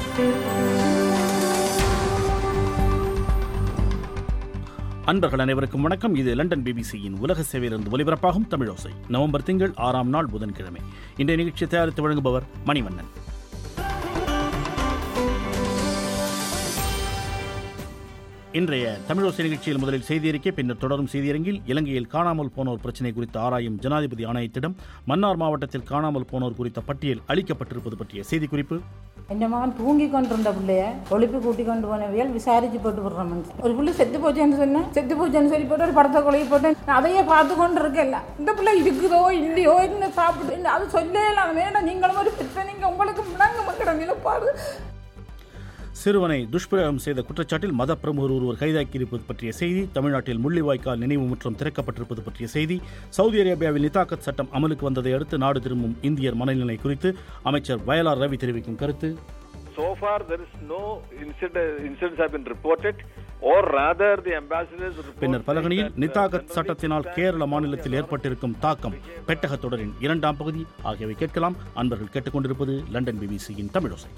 அன்பர்கள் அனைவருக்கும் வணக்கம் இது லண்டன் பிபிசியின் உலக சேவையிலிருந்து ஒலிபரப்பாகும் தமிழோசை நவம்பர் திங்கள் ஆறாம் நாள் புதன்கிழமை இன்றைய நிகழ்ச்சி தயாரித்து வழங்குபவர் மணிவண்ணன் இன்றைய தமிழோசை நிகழ்ச்சியில் முதலில் செய்தியறிக்கை பின்னர் தொடரும் செய்தியரங்கில் இலங்கையில் காணாமல் போனோர் பிரச்சினை குறித்து ஆராயும் ஜனாதிபதி ஆணையத்திடம் மன்னார் மாவட்டத்தில் காணாமல் போனோர் குறித்த பட்டியல் அளிக்கப்பட்டிருப்பது பற்றிய செய்திக்குறிப்பு என் மகன் தூங்கி கொண்டிருந்த பிள்ளைய ஒழிப்பு கூட்டி கொண்டு போனவியல் விசாரிச்சு போட்டு விடுறோம் ஒரு பிள்ளை செத்து போச்சேன்னு சொன்னேன் செத்து போச்சேன்னு சொல்லி போட்டு ஒரு படத்தை கொலை போட்டேன் நான் அதையே பார்த்து கொண்டு இருக்கேன் இந்த பிள்ளை இருக்குதோ இல்லையோ என்ன சாப்பிடு இல்லை, அது சொல்லலாம் வேண்டாம் நீங்களும் ஒரு பிரச்சனைங்க உங்களுக்கு முன்னாங்க மக்கட நிலப்பாடு சிறுவனை துஷ்பிரயோகம் செய்த குற்றச்சாட்டில் மத பிரமுகர் ஒருவர் கைதாக்கியிருப்பது பற்றிய செய்தி தமிழ்நாட்டில் முள்ளிவாய்க்கால் நினைவு முற்றம் திறக்கப்பட்டிருப்பது பற்றிய செய்தி சவுதி அரேபியாவில் நிதாக்கத் சட்டம் அமலுக்கு வந்ததை அடுத்து நாடு திரும்பும் இந்தியர் மனநிலை குறித்து அமைச்சர் வயலார் ரவி தெரிவிக்கும் கருத்து So far, there is no incident, incidents have been reported, or rather, the ambassadors report பின்னர் பலகனியில் that, uh, நிதாகத் when சட்டத்தினால் we Kerala understand மாநிலத்தில் that ஏற்பட்டிருக்கும் தாக்கம் பெட்டகத் தொடரின் இரண்டாம் பகுதி ஆகியவை கேட்கலாம் அன்பர்கள் கேட்டுக்கொண்டிருப்பது லண்டன் பிபிசியின் தமிழோசை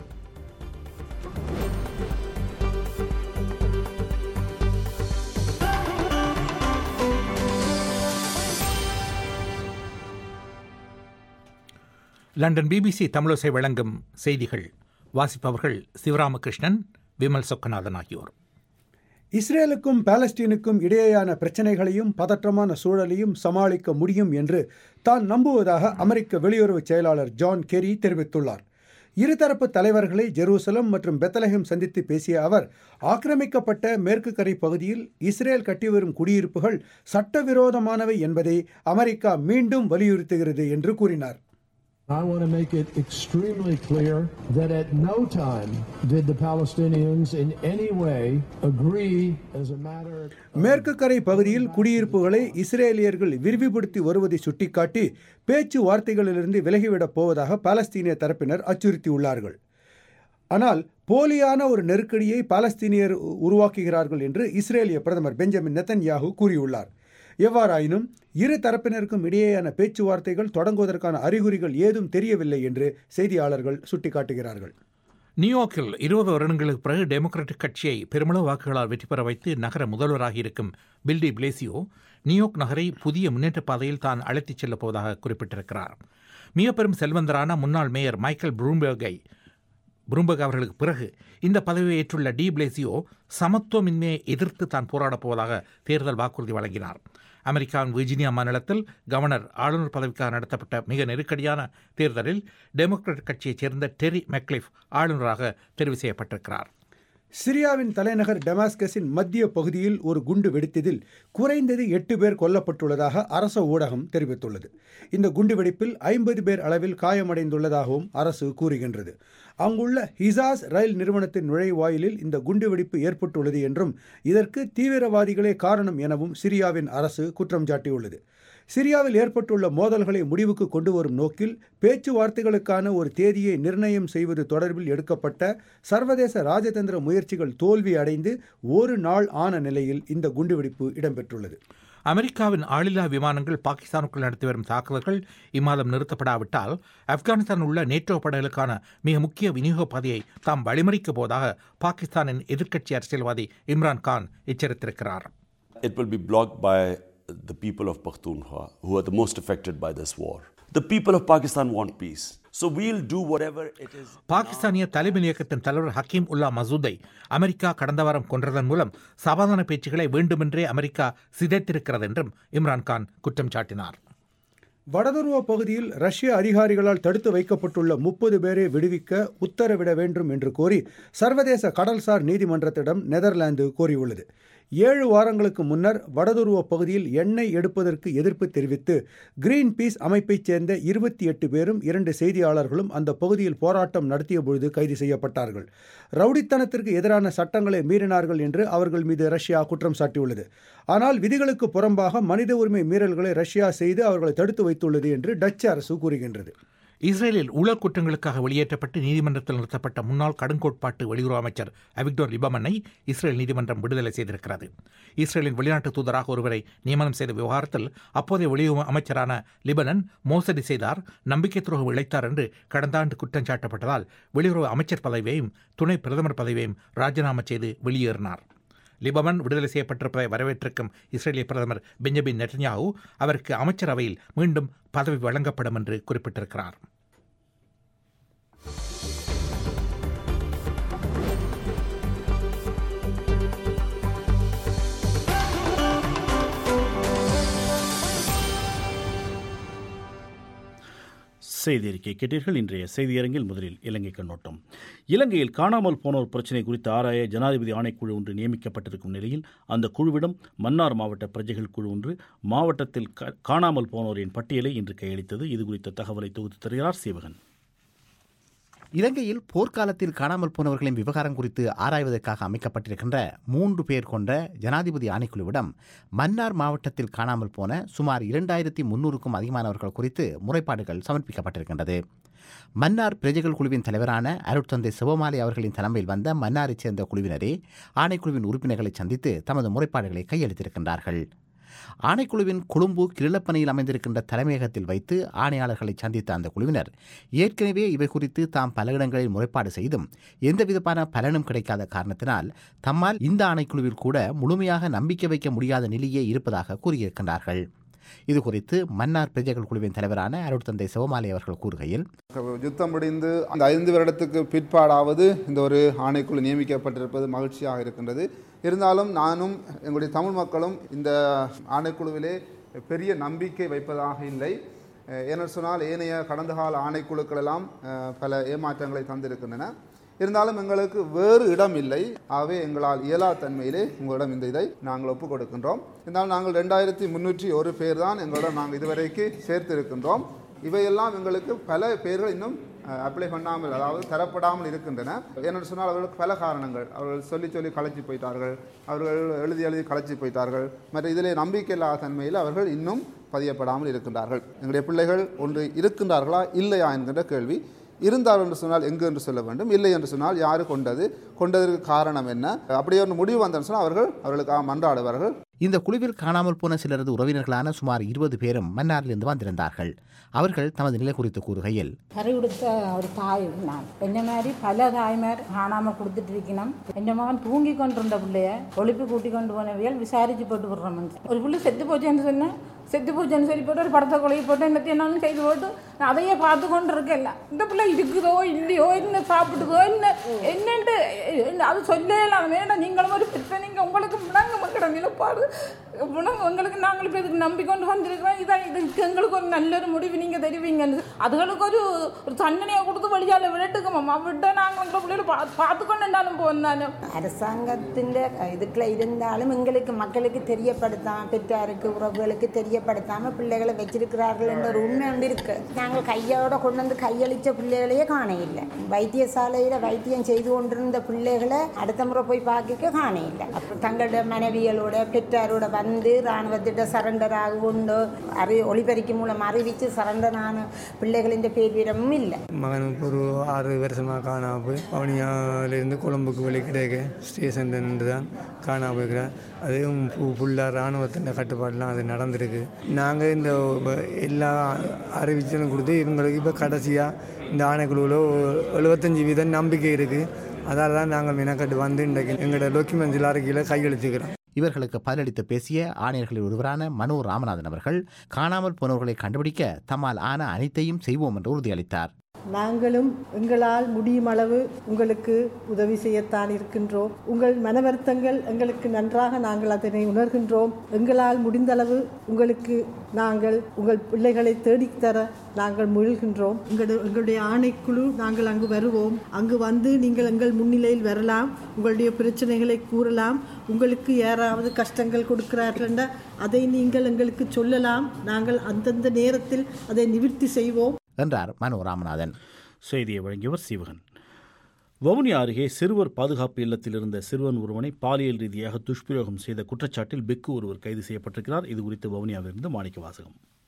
லண்டன் பிபிசி தமிழோசை வழங்கும் செய்திகள் வாசிப்பவர்கள் சிவராமகிருஷ்ணன் விமல் சொக்கநாதன் ஆகியோர் இஸ்ரேலுக்கும் பாலஸ்தீனுக்கும் இடையேயான பிரச்சனைகளையும் பதற்றமான சூழலையும் சமாளிக்க முடியும் என்று தான் நம்புவதாக அமெரிக்க வெளியுறவு செயலாளர் ஜான் கெரி தெரிவித்துள்ளார் இருதரப்பு தலைவர்களை ஜெருசலம் மற்றும் பெத்தலஹேம் சந்தித்து பேசிய அவர் ஆக்கிரமிக்கப்பட்ட மேற்கு கரை பகுதியில் இஸ்ரேல் கட்டிவரும் குடியிருப்புகள் சட்டவிரோதமானவை என்பதை அமெரிக்கா மீண்டும் வலியுறுத்துகிறது என்று கூறினார் I want to make it extremely clear that at no time did the Palestinians in any way agree as a matter of மேற்கு கரை பகுதியில் குடியிருப்புகளை இஸ்ரேலியர்கள் விரிவுபடுத்தி வருவதை சுட்டிக்காட்டி பேச்சுவார்த்தைகளிலிருந்து விலகிவிடப் போவதாக பாலஸ்தீனிய தரப்பினர் அச்சுறுத்தியுள்ளார்கள் ஆனால் போலியான ஒரு நெருக்கடியை பாலஸ்தீனியர் உ- உருவாக்குகிறார்கள் என்று இஸ்ரேலிய பிரதமர் பெஞ்சமின் நெத்தன்யாகு கூறியுள்ளார் எவ்வாறாயினும் இரு தரப்பினருக்கும் இடையேயான பேச்சுவார்த்தைகள் தொடங்குவதற்கான அறிகுறிகள் ஏதும் தெரியவில்லை என்று செய்தியாளர்கள் சுட்டிக்காட்டுகிறார்கள் நியூயார்க்கில் இருபது வருடங்களுக்கு பிறகு டெமோக்ராட்டிக் கட்சியை பெருமளவு வாக்குகளால் வெற்றி பெற வைத்து நகர முதல்வராக இருக்கும் பில்டி பிளேசியோ நியூயார்க் நகரை புதிய முன்னேற்ற பாதையில் தான் அழைத்துச் செல்லப் போவதாக குறிப்பிட்டிருக்கிறார் மிக பெரும் செல்வந்தரான முன்னாள் மேயர் மைக்கேல் ப்ரூம்பர்கை ப்ரூம்பர்க் அவர்களுக்கு பிறகு இந்த பதவியை ஏற்றுள்ள டி பிளேசியோ சமத்துவமின்மையை எதிர்த்து தான் போராடப் போவதாக தேர்தல் வாக்குறுதி வழங்கினார் அமெரிக்காவின் விர்ஜினியா மாநிலத்தில் கவர்னர் ஆளுநர் பதவிக்காக நடத்தப்பட்ட மிக நெருக்கடியான தேர்தலில் டெமோக்ராட் கட்சியைச் சேர்ந்த டெரி மெக்லிஃப் ஆளுநராக தெரிவு செய்யப்பட்டிருக்கிறார் சிரியாவின் தலைநகர் டெமாஸ்கஸின் மத்திய பகுதியில் ஒரு குண்டு வெடித்ததில் குறைந்தது எட்டு பேர் கொல்லப்பட்டுள்ளதாக அரச ஊடகம் தெரிவித்துள்ளது இந்த குண்டுவெடிப்பில் ஐம்பது பேர் அளவில் காயமடைந்துள்ளதாகவும் அரசு கூறுகின்றது அங்குள்ள ஹிசாஸ் ரயில் நிறுவனத்தின் நுழைவாயிலில் இந்த குண்டுவெடிப்பு ஏற்பட்டுள்ளது என்றும் இதற்கு தீவிரவாதிகளே காரணம் எனவும் சிரியாவின் அரசு குற்றம் சாட்டியுள்ளது சிரியாவில் ஏற்பட்டுள்ள மோதல்களை முடிவுக்கு கொண்டு வரும் நோக்கில் பேச்சுவார்த்தைகளுக்கான ஒரு தேதியை நிர்ணயம் செய்வது தொடர்பில் எடுக்கப்பட்ட சர்வதேச ராஜதந்திர முயற்சிகள் தோல்வி அடைந்து ஒரு நாள் ஆன நிலையில் இந்த குண்டுவெடிப்பு இடம்பெற்றுள்ளது அமெரிக்காவின் ஆளில்லா விமானங்கள் பாகிஸ்தானுக்குள் நடத்தி வரும் தாக்குதல்கள் இம்மாதம் நிறுத்தப்படாவிட்டால் ஆப்கானிஸ்தான் உள்ள நேட்டோ படைகளுக்கான மிக முக்கிய விநியோக பாதையை தாம் வழிமறிக்கப் போவதாக பாகிஸ்தானின் எதிர்க்கட்சி அரசியல்வாதி Imran Khan எச்சரித்திருக்கிறார் It will be blocked by the people of Pakhtunkhwa, who are the most affected by this war. The people of Pakistan want peace. So we'll do whatever it is. பாகிஸ்தானிய தலைமை இயக்கத்தின் தலைவர் ஹக்கீம் உல்லா மசூதை அமெரிக்கா கடந்த வாரம் கொன்றதன் மூலம் சமாதான பேச்சுக்களை வேண்டுமென்றே அமெரிக்கா சிதைத்திருக்கிறது என்றும் இம்ரான்கான் குற்றம் சாட்டினார் வடதுருவ பகுதியில் ரஷ்ய அதிகாரிகளால் தடுத்து வைக்கப்பட்டுள்ள முப்பது பேரை விடுவிக்க உத்தரவிட வேண்டும் என்று கோரி சர்வதேச கடல்சார் நீதிமன்றத்திடம் நெதர்லாந்து கோரியுள்ளது ஏழு வாரங்களுக்கு முன்னர் வடதுருவ பகுதியில் எண்ணெய் எடுப்பதற்கு எதிர்ப்பு தெரிவித்து கிரீன் பீஸ் அமைப்பைச் சேர்ந்த இருபத்தி எட்டு பேரும் இரண்டு செய்தியாளர்களும் அந்த பகுதியில் போராட்டம் நடத்திய பொழுது கைது செய்யப்பட்டார்கள் ரவுடித்தனத்திற்கு எதிரான சட்டங்களை மீறினார்கள் என்று அவர்கள் மீது ரஷ்யா குற்றம் சாட்டியுள்ளது ஆனால் விதிகளுக்கு புறம்பாக மனித உரிமை மீறல்களை ரஷ்யா செய்து அவர்களை தடுத்து வைத்துள்ளது என்று டச்சு அரசு கூறுகின்றது இஸ்ரேலில் ஊழல் குற்றங்களுக்காக வெளியேற்றப்பட்டு நீதிமன்றத்தில் நிறுத்தப்பட்ட முன்னாள் கடுங்கோட்பாட்டு வெளியுறவு அமைச்சர் அவிக்டோர் லிபமனை இஸ்ரேல் நீதிமன்றம் விடுதலை செய்திருக்கிறது இஸ்ரேலின் வெளிநாட்டு தூதராக ஒருவரை நியமனம் செய்த விவகாரத்தில் அப்போதைய வெளியுறவு அமைச்சரான லிபனன் மோசடி செய்தார் நம்பிக்கை துரோகம் இழைத்தார் என்று கடந்த ஆண்டு குற்றம் சாட்டப்பட்டதால் வெளியுறவு அமைச்சர் பதவியையும் துணை பிரதமர் பதவியையும் ராஜினாமா செய்து வெளியேறினார் லிபமன் விடுதலை செய்யப்பட்டிருப்பதை வரவேற்றிருக்கும் இஸ்ரேலிய பிரதமர் பெஞ்சமின் நெட்டன்யாகு அவருக்கு அமைச்சரவையில் மீண்டும் பதவி வழங்கப்படும் என்று குறிப்பிட்டிருக்கிறார் செய்தி அறிக்கை கேட்டீர்கள் இன்றைய செய்தியரங்கில் முதலில் இலங்கை கண்ணோட்டம் இலங்கையில் காணாமல் போனோர் பிரச்சினை குறித்து ஆராய ஜனாதிபதி ஆணைக்குழு ஒன்று நியமிக்கப்பட்டிருக்கும் நிலையில் அந்த குழுவிடம் மன்னார் மாவட்ட பிரஜைகள் குழு ஒன்று மாவட்டத்தில் கா- காணாமல் போனோரின் பட்டியலை இன்று கையளித்தது இது குறித்த தகவலை தொகுத்து தருகிறார் சீவகன் இலங்கையில் போர்க்காலத்தில் காணாமல் போனவர்களின் விவகாரம் குறித்து ஆராய்வதற்காக அமைக்கப்பட்டிருக்கின்ற மூன்று பேர் கொண்ட ஜனாதிபதி ஆணைக்குழுவிடம் மன்னார் மாவட்டத்தில் காணாமல் போன சுமார் இரண்டாயிரத்தி முன்னூறுக்கும் அதிகமானவர்கள் குறித்து முறைப்பாடுகள் சமர்ப்பிக்கப்பட்டிருக்கின்றது மன்னார் பிரஜைகள் குழுவின் தலைவரான அருட்தந்தை சிவமாலை அவர்களின் தலைமையில் வந்த மன்னாரைச் சேர்ந்த குழுவினரே ஆணைக்குழுவின் உறுப்பினர்களை சந்தித்து தமது முறைப்பாடுகளை கையளித்திருக்கின்றார்கள் ஆணைக்குழுவின் கொழும்பு கிருளப்பனையில் அமைந்திருக்கின்ற தலைமையகத்தில் வைத்து ஆணையாளர்களை சந்தித்த அந்த குழுவினர் ஏற்கனவே இவை குறித்து தாம் பல இடங்களில் முறைப்பாடு செய்தும் எந்தவிதமான பலனும் கிடைக்காத காரணத்தினால் தம்மால் இந்த ஆணைக்குழுவில் கூட முழுமையாக நம்பிக்கை வைக்க முடியாத நிலையே இருப்பதாக கூறியிருக்கின்றார்கள் இது குறித்து மன்னார் பிரஜைகள் குழுவின் தலைவரான அருட்தந்தை சிவமாலை அவர்கள் கூறுகையில் யுத்தம் முடிந்து அந்த ஐந்து வருடத்துக்கு பிற்பாடாவது இந்த ஒரு ஆணைக்குழு நியமிக்கப்பட்டிருப்பது மகிழ்ச்சியாக இருக்கின்றது இருந்தாலும் நானும் எங்களுடைய தமிழ் மக்களும் இந்த ஆணைக்குழுவிலே பெரிய நம்பிக்கை வைப்பதாக இல்லை அஹ் ஏனென்று சொன்னால் ஏனைய கடந்த கால ஆணைக்குழுக்கள் எல்லாம் அஹ், பல ஏமாற்றங்களை தந்திருக்கின்றன இருந்தாலும் எங்களுக்கு வேறு இடம் இல்லை ஆகவே எங்களால் இயலா தன்மையிலே உங்களிடம் இந்த இதை நாங்கள் ஒப்புக் கொடுக்கின்றோம் இருந்தாலும் நாங்கள் ரெண்டாயிரத்தி முன்னூற்றி ஒரு பேர் தான் எங்களிடம் நாங்கள் இதுவரைக்கு சேர்த்திருக்கின்றோம் இவையெல்லாம் எங்களுக்கு பல பேர்கள் இன்னும் அப்ளை பண்ணாமல் அதாவது தரப்படாமல் இருக்கின்றன ஏனென்று சொன்னால் அவர்களுக்கு பல காரணங்கள் அவர்கள் சொல்லி சொல்லி களைச்சி போயிட்டார்கள் அவர்கள் எழுதி எழுதி களைச்சி போயிட்டார்கள் மற்ற இதிலே நம்பிக்கை இல்லாத தன்மையில் அவர்கள் இன்னும் பதியப்படாமல் இருக்கின்றார்கள் எங்களுடைய பிள்ளைகள் ஒன்று இருக்கின்றார்களா இல்லையா என்கின்ற கேள்வி இருந்தார் என்று சொன்னால் எங்கு என்று சொல்ல வேண்டும் இல்லை என்று சொன்னால் யாரு கொண்டது கொண்டதற்கு காரணம் என்ன அப்படியே ஒரு முடிவு வந்தன்னு சொன்னால் அவர்கள் அவர்களுக்காக மன்றாடுவார்கள் இந்த குழுவில் காணாமல் போன சிலரது உறவினர்களான சுமார் இருபது பேரும் மன்னாரிலிருந்து வந்திருந்தார்கள் அவர்கள் தமது நிலை குறித்து கூறுகையில் கறி கொடுத்த ஒரு தாய் நான் என்ன மாதிரி பல தாய்மார் காணாமல் கொடுத்துட்டு இருக்கணும் என் மகன் தூங்கி கொண்டிருந்த பிள்ளைய ஒழிப்பு கூட்டி கொண்டு போனவியல் விசாரிச்சு போட்டு விடுறோம் ஒரு பிள்ளை செத்து போச்சேன்னு சொன்னேன் செத்து போச்சேன்னு சொல்லி போட்டு ஒரு படத்தை கொலை போட்டு என்னத்தையும் என்னாலும் செய்து போட்டு நான் அதையே பார்த்து கொண்டு இருக்கேன் இந்த பிள்ளை இருக்குதோ இல்லையோ என்ன சாப்பிடுதோ என்ன என்னன்ட்டு என்ன அது சொல்லலாம் வேண்டாம் நீங்களும் ஒரு பிரச்சனைங்க உங்களுக்கு முடங்க மக்களோட நிலப்பாடு முடங்க உங்களுக்கு நாங்கள் இப்போ இதுக்கு நம்பிக்கொண்டு வந்திருக்கிறோம் இதான் இதுக்கு எங்களுக்கு ஒரு நல்ல ஒரு முடிவு நீங்கள் தருவீங்கன்னு அதுகளுக்கு ஒரு ஒரு தண்டனையை கொடுத்து வழியால் விடட்டுக்கம்மா விட்ட நாங்கள் உங்களை பிள்ளைகளை பா பார்த்து கொண்டு இருந்தாலும் போனாலும் அரசாங்கத்திൻ്റെ இதுக்குள்ள இருந்தாலும் எங்களுக்கு மக்களுக்கு தெரியப்படுத்தாம பெற்றாருக்கு உறவுகளுக்கு தெரியப்படுத்தாம பிள்ளைகளை வச்சிருக்கிறார்கள் என்ற ஒரு உண்மை ஒன்று இருக்கு நாங்கள் கையோட கொண்டு வந்து கையளித்த பிள்ளைகளையே காண இல்லை வைத்தியசாலையில் வைத்தியம் செய்து கொண்டிருந்த பிள்ளைகளை அடுத்த முறை போய் பார்க்க காண இல்லை அப்போ தங்களோட மனைவிகளோட பெற்றாரோட வந்து இராணுவத்திட்ட சரண்டர் ஆகுண்டோ அறி ஒளிபெருக்கி மூலம் அறிவித்து சரண்டர் ஆன பிள்ளைகளின் பேர் வீரமும் இல்லை மகனுக்கு ஒரு ஆறு வருஷமாக காணாம போய் வவுனியாவிலேருந்து கொழம்புக்கு வெளியே கிடைக்க ஸ்டேஷன்ல நின்று தான் காணாம போயிருக்கிறார் அதுவும் ஃபுல்லாக இராணுவத்தின் கட்டுப்பாடுலாம் அது நடந்திருக்கு நாங்கள் இந்த வ- எல்லா அறிவிச்சலும் கொடுத்து இவங்களுக்கு இப்போ கடைசியாக இந்த ஆணைக்குழுவில் எழுபத்தஞ்சி வீதம் நம்பிக்கை இருக்குது அதால் தான் நாங்கள் மெனக்கட்டு வந்து இன்றைக்கு எங்களோட டாக்குமெண்ட்ஸ் எல்லாரும் கீழே கையெழுத்துக்கிறோம் இவர்களுக்கு பதிலளித்து பேசிய ஆணையர்களில் ஒருவரான மனோ ராமநாதன் அவர்கள் காணாமல் போனவர்களை கண்டுபிடிக்க தம்மால் ஆன அனைத்தையும் செய்வோம் என்று உறுதியளித்தார் நாங்களும் எங்களால் முடியும் அளவு உங்களுக்கு உதவி செய்யத்தான் இருக்கின்றோம் உங்கள் மன வருத்தங்கள் எங்களுக்கு நன்றாக நாங்கள் அதனை உணர்கின்றோம் எங்களால் முடிந்தளவு உங்களுக்கு நாங்கள் உங்கள் பிள்ளைகளை தேடித்தர நாங்கள் முயல்கின்றோம் எங்களுடைய எங்களுடைய ஆணைக்குழு நாங்கள் அங்கு வருவோம் அங்கு வந்து நீங்கள் எங்கள் முன்னிலையில் வரலாம் உங்களுடைய பிரச்சனைகளை கூறலாம் உங்களுக்கு யாராவது கஷ்டங்கள் கொடுக்கிறார்கள் என்றால் அதை நீங்கள் எங்களுக்கு சொல்லலாம் நாங்கள் அந்தந்த நேரத்தில் அதை நிவர்த்தி செய்வோம் என்றார் மனோ ராமநாதன் செய்தியை வழங்கியவர் சீவகன் வவுனியா அருகே சிறுவர் பாதுகாப்பு இல்லத்தில் இருந்த சிறுவன் ஒருவனை பாலியல் ரீதியாக துஷ்பிரயோகம் செய்த குற்றச்சாட்டில் பெக்கு ஒருவர் கைது செய்யப்பட்டிருக்கிறார் இது குறித்து வவுனியாவிலிருந்து மாணிக்க வாசகம்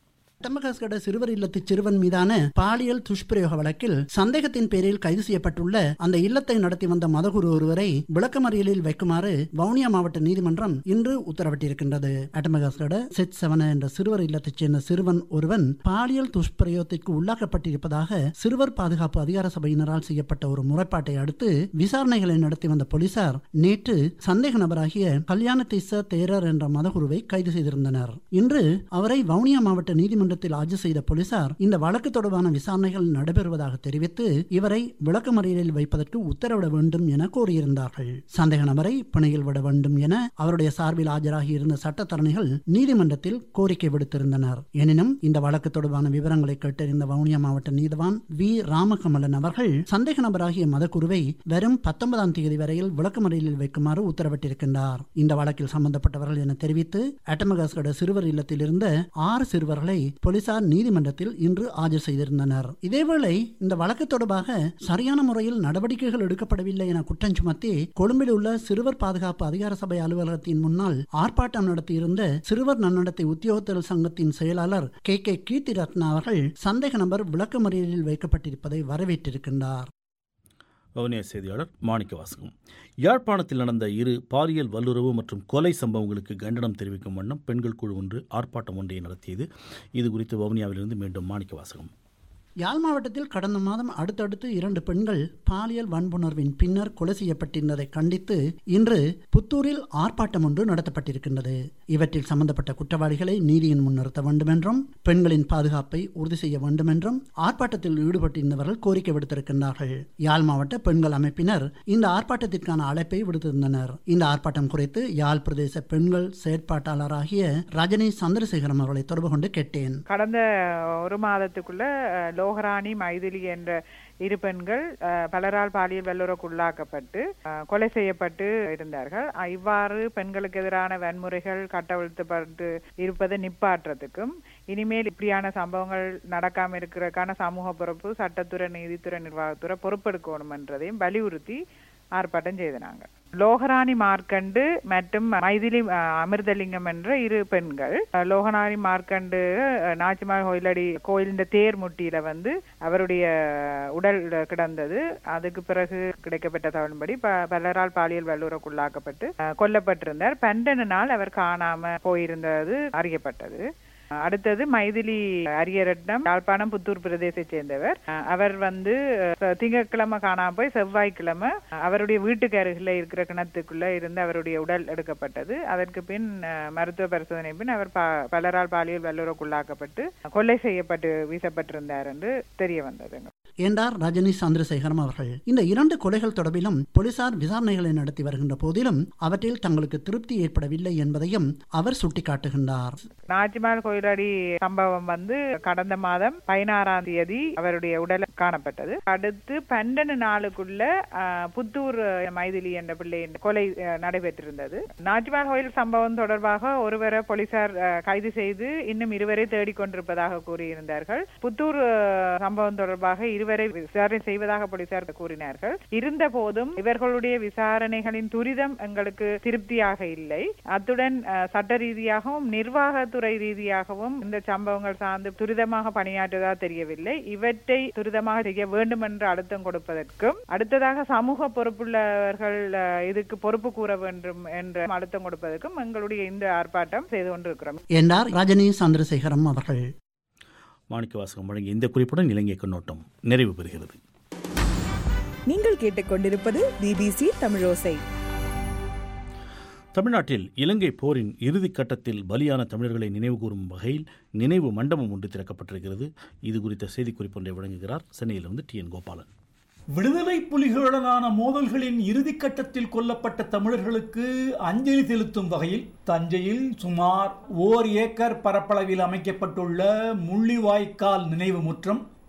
டமகஸ்கட சிறுவர் இல்லத்து சிறுவன் மீதான பாலியல் துஷ்பிரயோக வழக்கில் சந்தேகத்தின் பேரில் கைது செய்யப்பட்டுள்ள அந்த இல்லத்தை நடத்தி வந்த மதகுரு ஒருவரை விளக்கமறியலில் வைக்குமாறு வவுனியா மாவட்ட நீதிமன்றம் இன்று உத்தரவிட்டிருக்கின்றது அட்டமகஸ்கட செட் செவன என்ற சிறுவர் இல்லத்தைச் சேர்ந்த சிறுவன் ஒருவன் பாலியல் துஷ்பிரயோகத்திற்கு உள்ளாக்கப்பட்டிருப்பதாக சிறுவர் பாதுகாப்பு அதிகார சபையினரால் செய்யப்பட்ட ஒரு முறைப்பாட்டை அடுத்து விசாரணைகளை நடத்தி வந்த போலீசார் நேற்று சந்தேக நபராகிய கல்யாணத்தீச தேரர் என்ற மதகுருவை கைது செய்திருந்தனர் இன்று அவரை வவுனியா மாவட்ட நீதிமன்றத்தில் ஆஜர் செய்த போலீசார் இந்த வழக்கு தொடர்பான விசாரணைகள் நடைபெறுவதாக தெரிவித்து இவரை விளக்கமறியலில் வைப்பதற்கு உத்தரவிட வேண்டும் என கோரியிருந்தார்கள் சந்தேக நபரை பிணையில் விட வேண்டும் என அவருடைய சார்பில் ஆஜராகி இருந்த சட்டத்தரணிகள் நீதிமன்றத்தில் கோரிக்கை விடுத்திருந்தனர் எனினும் இந்த வழக்கு தொடர்பான விவரங்களை கேட்டறிந்த வவுனியா மாவட்ட நீதிவான் வி ராமகமலன் அவர்கள் சந்தேக நபராகிய மதக்குருவை வெறும் பத்தொன்பதாம் தேதி வரையில் விளக்கமறியலில் வைக்குமாறு உத்தரவிட்டிருக்கின்றார் இந்த வழக்கில் சம்பந்தப்பட்டவர்கள் என தெரிவித்து அட்டமகாஸ்கட சிறுவர் இல்லத்தில் இருந்த ஆறு சிறுவர்களை போலீசார் நீதிமன்றத்தில் இன்று ஆஜர் செய்திருந்தனர் இதேவேளை இந்த வழக்கு தொடர்பாக சரியான முறையில் நடவடிக்கைகள் எடுக்கப்படவில்லை என குற்றம் சுமத்தி கொழும்பில் உள்ள சிறுவர் பாதுகாப்பு அதிகார சபை அலுவலகத்தின் முன்னால் ஆர்ப்பாட்டம் நடத்தியிருந்த சிறுவர் நன்னடத்தை உத்தியோகத்தர் சங்கத்தின் செயலாளர் கே கே கீர்த்தி ரத்னா அவர்கள் சந்தேக நபர் விளக்கமறியலில் வைக்கப்பட்டிருப்பதை வரவேற்றிருக்கின்றார் வவுனியா செய்தியாளர் மாணிக்க வாசகம் யாழ்ப்பாணத்தில் நடந்த இரு பாலியல் வல்லுறவு மற்றும் கொலை சம்பவங்களுக்கு கண்டனம் தெரிவிக்கும் வண்ணம் பெண்கள் குழு ஒன்று ஆர்ப்பாட்டம் ஒன்றை நடத்தியது இது குறித்து வவுனியாவிலிருந்து மீண்டும் மாணிக்க வாசகம் யாழ் மாவட்டத்தில் கடந்த மாதம் அடுத்தடுத்து இரண்டு பெண்கள் பாலியல் வன்புணர்வின் பின்னர் கொலை செய்யப்பட்டிருந்ததை கண்டித்து இன்று புத்தூரில் ஆர்ப்பாட்டம் ஒன்று நடத்தப்பட்டிருக்கின்றது இவற்றில் சம்பந்தப்பட்ட குற்றவாளிகளை நீதியின் முன் நிறுத்த வேண்டும் என்றும் பெண்களின் பாதுகாப்பை உறுதி செய்ய வேண்டும் என்றும் ஆர்ப்பாட்டத்தில் ஈடுபட்டிருந்தவர்கள் கோரிக்கை விடுத்திருக்கின்றார்கள் யாழ் மாவட்ட பெண்கள் அமைப்பினர் இந்த ஆர்ப்பாட்டத்திற்கான அழைப்பை விடுத்திருந்தனர் இந்த ஆர்ப்பாட்டம் குறித்து யாழ் பிரதேச பெண்கள் செயற்பாட்டாளராகிய ரஜினி சந்திரசேகரம் அவர்களை தொடர்பு கொண்டு கேட்டேன் கடந்த ஒரு மாதத்துக்குள்ள லோகராணி மைதிலி என்ற இரு பெண்கள் பலரால் பாலியல் வல்லுறவுக்குள்ளாக்கப்பட்டு கொலை செய்யப்பட்டு இருந்தார்கள் இவ்வாறு பெண்களுக்கு எதிரான வன்முறைகள் கட்டவிழ்த்தப்பட்டு இருப்பதை நிப்பாட்டுறதுக்கும் இனிமேல் இப்படியான சம்பவங்கள் நடக்காம இருக்கிறதுக்கான சமூக பொறுப்பு சட்டத்துறை நீதித்துறை நிர்வாகத்துறை பொறுப்பெடுக்கணும் என்றதையும் வலியுறுத்தி ஆர்ப்பாட்டம் செய்தனாங்க லோகராணி மார்க்கண்டு மற்றும் மைதிலி அமிர்தலிங்கம் என்ற இரு பெண்கள் லோகராணி மார்க்கண்டு நாச்சிமார் கோயிலடி கோயிலின் தேர் முட்டியில வந்து அவருடைய உடல் கிடந்தது அதுக்கு பிறகு கிடைக்கப்பட்ட தகவலின்படி பலரால் பாலியல் வல்லுறவுக்குள்ளாக்கப்பட்டு கொல்லப்பட்டிருந்தார் பன்னெண்டு நாள் அவர் காணாம போயிருந்தது அறியப்பட்டது அடுத்தது மைதிலி அரியரட்னம் யாழ்ப்பாணம் புத்தூர் பிரதேசத்தை சேர்ந்தவர் அவர் வந்து திங்கட்கிழமை காணாம போய் செவ்வாய்க்கிழமை அவருடைய வீட்டுக்கு அருகில் இருக்கிற கிணத்துக்குள்ள இருந்து அவருடைய உடல் எடுக்கப்பட்டது அதற்கு பின் மருத்துவ பரிசோதனை பின் அவர் பலரால் பாலியல் வல்லுறவுக்குள்ளாக்கப்பட்டு கொலை செய்யப்பட்டு வீசப்பட்டிருந்தார் என்று தெரிய வந்தது என்றார் ரஜினி சந்திரசேகரம் அவர்கள் இந்த இரண்டு கொலைகள் தொடர்பிலும் போலீசார் விசாரணைகளை நடத்தி வருகின்ற போதிலும் அவற்றில் தங்களுக்கு திருப்தி ஏற்படவில்லை என்பதையும் அவர் சுட்டிக்காட்டுகின்றார் நாச்சிமால் கோயிலடி சம்பவம் வந்து கடந்த மாதம் பதினாறாம் தேதி அவருடைய உடல் காணப்பட்டது அடுத்து பன்னெண்டு நாளுக்குள்ள புத்தூர் மைதிலி என்ற பிள்ளையின் கொலை நடைபெற்றிருந்தது நாச்சிமால் கோயில் சம்பவம் தொடர்பாக ஒருவரை போலீசார் கைது செய்து இன்னும் இருவரை தேடிக்கொண்டிருப்பதாக கூறியிருந்தார்கள் புத்தூர் சம்பவம் தொடர்பாக இருவரை விசாரணை செய்வதாக போலீசார் கூறினார்கள் இருந்த போதும் இவர்களுடைய விசாரணைகளின் துரிதம் எங்களுக்கு திருப்தியாக இல்லை அத்துடன் சட்ட ரீதியாகவும் நிர்வாகத்துறை ரீதியாகவும் இந்த சம்பவங்கள் சார்ந்து துரிதமாக பணியாற்றுவதா தெரியவில்லை இவற்றை துரிதமாக செய்ய வேண்டும் என்று அழுத்தம் கொடுப்பதற்கும் அடுத்ததாக சமூக பொறுப்புள்ளவர்கள் இதுக்கு பொறுப்பு கூற வேண்டும் என்ற அழுத்தம் கொடுப்பதற்கும் எங்களுடைய இந்த ஆர்ப்பாட்டம் செய்து கொண்டிருக்கிறோம் என்றார் ரஜினி சந்திரசேகரம் அவர்கள் மாணிக்கவாசகம் வழங்கிய இந்த குறிப்புடன் இலங்கை கண்ணோட்டம் நிறைவு பெறுகிறது நீங்கள் கேட்டுக்கொண்டிருப்பது பிபிசி தமிழோசை தமிழ்நாட்டில் இலங்கை போரின் இறுதிக் கட்டத்தில் பலியான தமிழர்களை நினைவுகூரும் வகையில் நினைவு மண்டபம் ஒன்று திறக்கப்பட்டிருக்கிறது இது குறித்த செய்திக்குறிப்பு ஒன்றை வழங்குகிறார் சென்னையிலிருந்து டி என் கோபாலன் விடுதலை புலிகளுடனான மோதல்களின் இறுதிக்கட்டத்தில் கொல்லப்பட்ட தமிழர்களுக்கு அஞ்சலி செலுத்தும் வகையில் தஞ்சையில் சுமார் ஓர் ஏக்கர் பரப்பளவில் அமைக்கப்பட்டுள்ள முள்ளிவாய்க்கால் நினைவு முற்றம்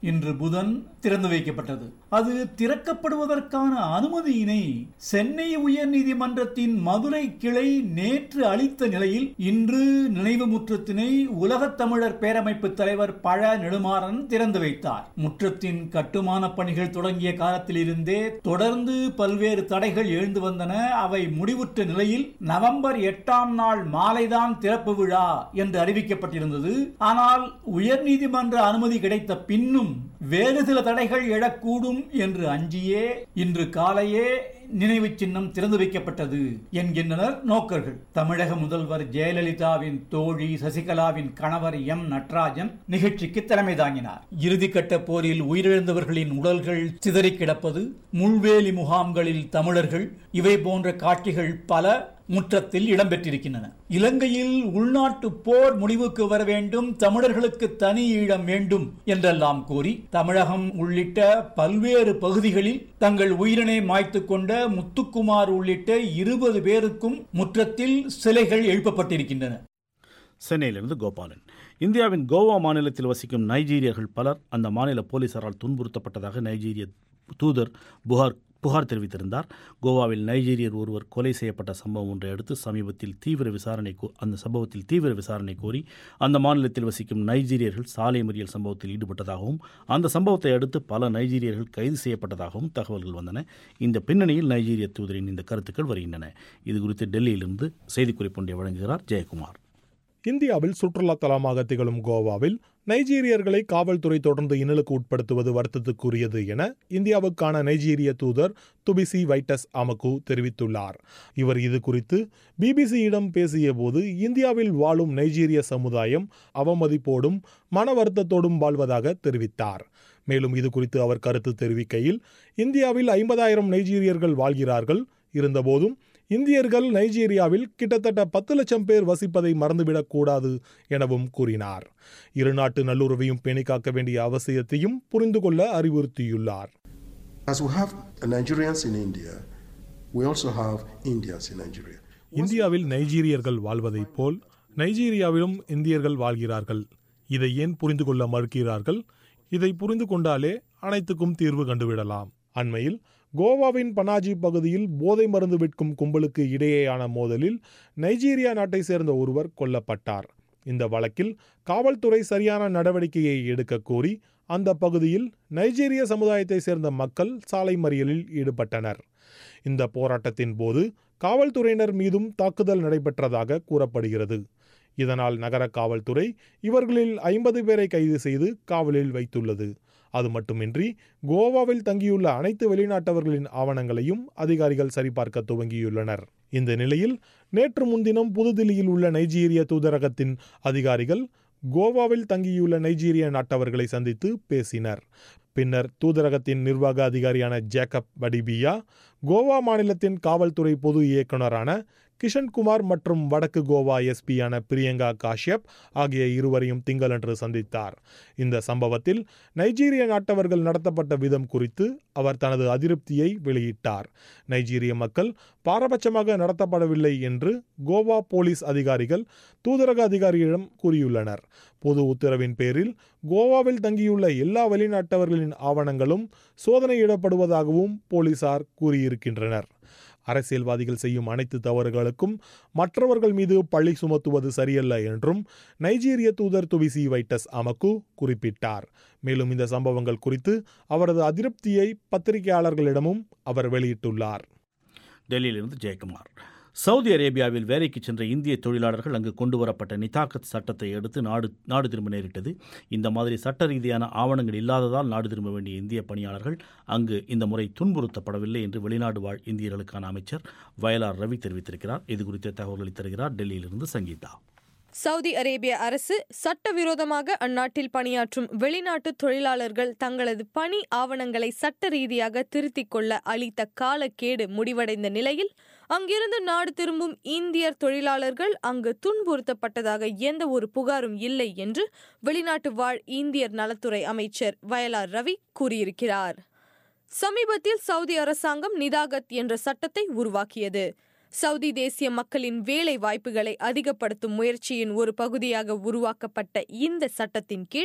இன்று புதன் திறந்து வைக்கப்பட்டது அது திறக்கப்படுவதற்கான அனுமதியினை சென்னை உயர்நீதிமன்றத்தின் மதுரை கிளை நேற்று அளித்த நிலையில் இன்று நினைவு முற்றத்தினை உலகத் தமிழர் பேரமைப்பு தலைவர் பழ நெடுமாறன் திறந்து வைத்தார் முற்றத்தின் கட்டுமான பணிகள் தொடங்கிய காலத்திலிருந்தே தொடர்ந்து பல்வேறு தடைகள் எழுந்து வந்தன அவை முடிவுற்ற நிலையில் நவம்பர் எட்டாம் நாள் மாலைதான் திறப்பு விழா என்று அறிவிக்கப்பட்டிருந்தது ஆனால் உயர்நீதிமன்ற அனுமதி கிடைத்த பின்னும் வேறு சில தடைகள் எழக்கூடும் என்று அஞ்சியே இன்று காலையே நினைவு சின்னம் திறந்து வைக்கப்பட்டது என்கின்றனர் நோக்கர்கள் தமிழக முதல்வர் ஜெயலலிதாவின் தோழி சசிகலாவின் கணவர் எம் நடராஜன் நிகழ்ச்சிக்கு தலைமை தாங்கினார் இறுதிக்கட்ட போரில் உயிரிழந்தவர்களின் உடல்கள் சிதறி கிடப்பது முள்வேலி முகாம்களில் தமிழர்கள் இவை போன்ற காட்சிகள் பல முற்றத்தில் இடம்பெற்றிருக்கின்றன இலங்கையில் உள்நாட்டு போர் முடிவுக்கு வர வேண்டும் தமிழர்களுக்கு தனி ஈழம் வேண்டும் என்றெல்லாம் கூறி தமிழகம் உள்ளிட்ட பல்வேறு பகுதிகளில் தங்கள் உயிரினை மாய்த்து கொண்ட முத்துக்குமார் உள்ளிட்ட இருபது பேருக்கும் முற்றத்தில் சிலைகள் எழுப்பப்பட்டிருக்கின்றன சென்னையிலிருந்து கோபாலன் இந்தியாவின் கோவா மாநிலத்தில் வசிக்கும் நைஜீரியர்கள் பலர் அந்த மாநில போலீசாரால் துன்புறுத்தப்பட்டதாக நைஜீரிய தூதர் புகார் புகார் தெரிவித்திருந்தார் கோவாவில் நைஜீரியர் ஒருவர் கொலை செய்யப்பட்ட சம்பவம் ஒன்றை அடுத்து சமீபத்தில் தீவிர விசாரணை கோ- அந்த சம்பவத்தில் தீவிர விசாரணை கோரி அந்த மாநிலத்தில் வசிக்கும் நைஜீரியர்கள் சாலை மறியல் சம்பவத்தில் ஈடுபட்டதாகவும் அந்த சம்பவத்தை அடுத்து பல நைஜீரியர்கள் கைது செய்யப்பட்டதாகவும் தகவல்கள் வந்தன இந்த பின்னணியில் நைஜீரிய தூதரின் இந்த கருத்துக்கள் வருகின்றன இது குறித்து டெல்லியிலிருந்து செய்திக்குறிப்பு ஒன்றை வழங்குகிறார் ஜெயக்குமார் இந்தியாவில் சுற்றுலா தலமாக திகழும் கோவாவில் நைஜீரியர்களை காவல்துறை தொடர்ந்து இன்னலுக்கு உட்படுத்துவது வருத்தத்துக்குரியது என இந்தியாவுக்கான நைஜீரிய தூதர் துபிசி வைட்டஸ் அமகு தெரிவித்துள்ளார் இவர் இது குறித்து பிபிசியிடம் பேசியபோது இந்தியாவில் வாழும் நைஜீரிய சமுதாயம் அவமதிப்போடும் மன வருத்தத்தோடும் வாழ்வதாக தெரிவித்தார் மேலும் இது குறித்து அவர் கருத்து தெரிவிக்கையில் இந்தியாவில் ஐம்பதாயிரம் நைஜீரியர்கள் வாழ்கிறார்கள் இருந்தபோதும் இந்தியர்கள் நைஜீரியாவில் கிட்டத்தட்ட பத்து லட்சம் பேர் வசிப்பதை மறந்துவிடக் கூடாது எனவும் கூறினார் இருநாட்டு நல்லுறவையும் பேணிக் காக்க வேண்டிய அவசியத்தையும் புரிந்து கொள்ள அறிவுறுத்தியுள்ளார் As we have Nigerians in India, we also have Indians in Nigeria. இந்தியாவில் நைஜீரியர்கள் வாழ்வதைப் போல் நைஜீரியாவிலும் இந்தியர்கள் வாழ்கிறார்கள் இதை ஏன் புரிந்து கொள்ள மறுக்கிறார்கள் இதை புரிந்து கொண்டாலே அனைத்துக்கும் தீர்வு கண்டுவிடலாம் அண்மையில் கோவாவின் பனாஜி பகுதியில் போதை மருந்து விற்கும் கும்பலுக்கு இடையேயான மோதலில் நைஜீரியா நாட்டை சேர்ந்த ஒருவர் கொல்லப்பட்டார் இந்த வழக்கில் காவல்துறை சரியான நடவடிக்கையை எடுக்க கோரி அந்த பகுதியில் நைஜீரிய சமுதாயத்தை சேர்ந்த மக்கள் சாலை மறியலில் ஈடுபட்டனர் இந்த போராட்டத்தின் போது காவல்துறையினர் மீதும் தாக்குதல் நடைபெற்றதாக கூறப்படுகிறது இதனால் நகர காவல்துறை இவர்களில் ஐம்பது பேரை கைது செய்து காவலில் வைத்துள்ளது அது மட்டுமின்றி கோவாவில் தங்கியுள்ள அனைத்து வெளிநாட்டவர்களின் ஆவணங்களையும் அதிகாரிகள் சரிபார்க்க துவங்கியுள்ளனர் இந்த நிலையில் நேற்று முன்தினம் புதுதில்லியில் உள்ள நைஜீரிய தூதரகத்தின் அதிகாரிகள் கோவாவில் தங்கியுள்ள நைஜீரிய நாட்டவர்களை சந்தித்து பேசினர் பின்னர் தூதரகத்தின் நிர்வாக அதிகாரியான ஜேக்கப் வடிபியா கோவா மாநிலத்தின் காவல்துறை பொது இயக்குனரான கிஷன்குமார் மற்றும் வடக்கு கோவா எஸ்பியான பிரியங்கா காஷ்யப் ஆகிய இருவரையும் திங்களன்று சந்தித்தார் இந்த சம்பவத்தில் நைஜீரிய நாட்டவர்கள் நடத்தப்பட்ட விதம் குறித்து அவர் தனது அதிருப்தியை வெளியிட்டார் நைஜீரிய மக்கள் பாரபட்சமாக நடத்தப்படவில்லை என்று கோவா போலீஸ் அதிகாரிகள் தூதரக அதிகாரியிடம் கூறியுள்ளனர் பொது உத்தரவின் பேரில் கோவாவில் தங்கியுள்ள எல்லா வெளிநாட்டவர்களின் ஆவணங்களும் சோதனையிடப்படுவதாகவும் போலீசார் கூறியிருக்கின்றனர் அரசியல்வாதிகள் செய்யும் அனைத்து தவறுகளுக்கும் மற்றவர்கள் மீது பழி சுமத்துவது சரியல்ல என்றும் நைஜீரிய தூதர் துவிசி வைட்டஸ் அமக்கு குறிப்பிட்டார் மேலும் இந்த சம்பவங்கள் குறித்து அவரது அதிருப்தியை பத்திரிகையாளர்களிடமும் அவர் வெளியிட்டுள்ளார் டெல்லியிலிருந்து ஜெயக்குமார் சவுதி அரேபியாவில் வேலைக்கு சென்ற இந்திய தொழிலாளர்கள் அங்கு கொண்டு வரப்பட்ட நிதாக்கத் சட்டத்தை அடுத்து நாடு நாடு திரும்ப நேரிட்டது இந்த மாதிரி சட்ட ரீதியான ஆவணங்கள் இல்லாததால் நாடு திரும்ப வேண்டிய இந்திய பணியாளர்கள் அங்கு இந்த முறை துன்புறுத்தப்படவில்லை என்று வெளிநாடு வாழ் இந்தியர்களுக்கான அமைச்சர் வயலார் ரவி தெரிவித்திருக்கிறார் இது குறித்த தகவல்களை தருகிறார் டெல்லியிலிருந்து சங்கீதா சவுதி அரேபிய அரசு சட்டவிரோதமாக அந்நாட்டில் பணியாற்றும் வெளிநாட்டு தொழிலாளர்கள் தங்களது பணி ஆவணங்களை சட்ட ரீதியாக திருத்திக் கொள்ள அளித்த காலக்கேடு முடிவடைந்த நிலையில் அங்கிருந்து நாடு திரும்பும் இந்தியர் தொழிலாளர்கள் அங்கு துன்புறுத்தப்பட்டதாக எந்த ஒரு புகாரும் இல்லை என்று வெளிநாட்டு வாழ் இந்தியர் நலத்துறை அமைச்சர் வயலார் ரவி கூறியிருக்கிறார் சமீபத்தில் சவுதி அரசாங்கம் நிதாகத் என்ற சட்டத்தை உருவாக்கியது சவுதி தேசிய மக்களின் வேலை வாய்ப்புகளை அதிகப்படுத்தும் முயற்சியின் ஒரு பகுதியாக உருவாக்கப்பட்ட இந்த சட்டத்தின் கீழ்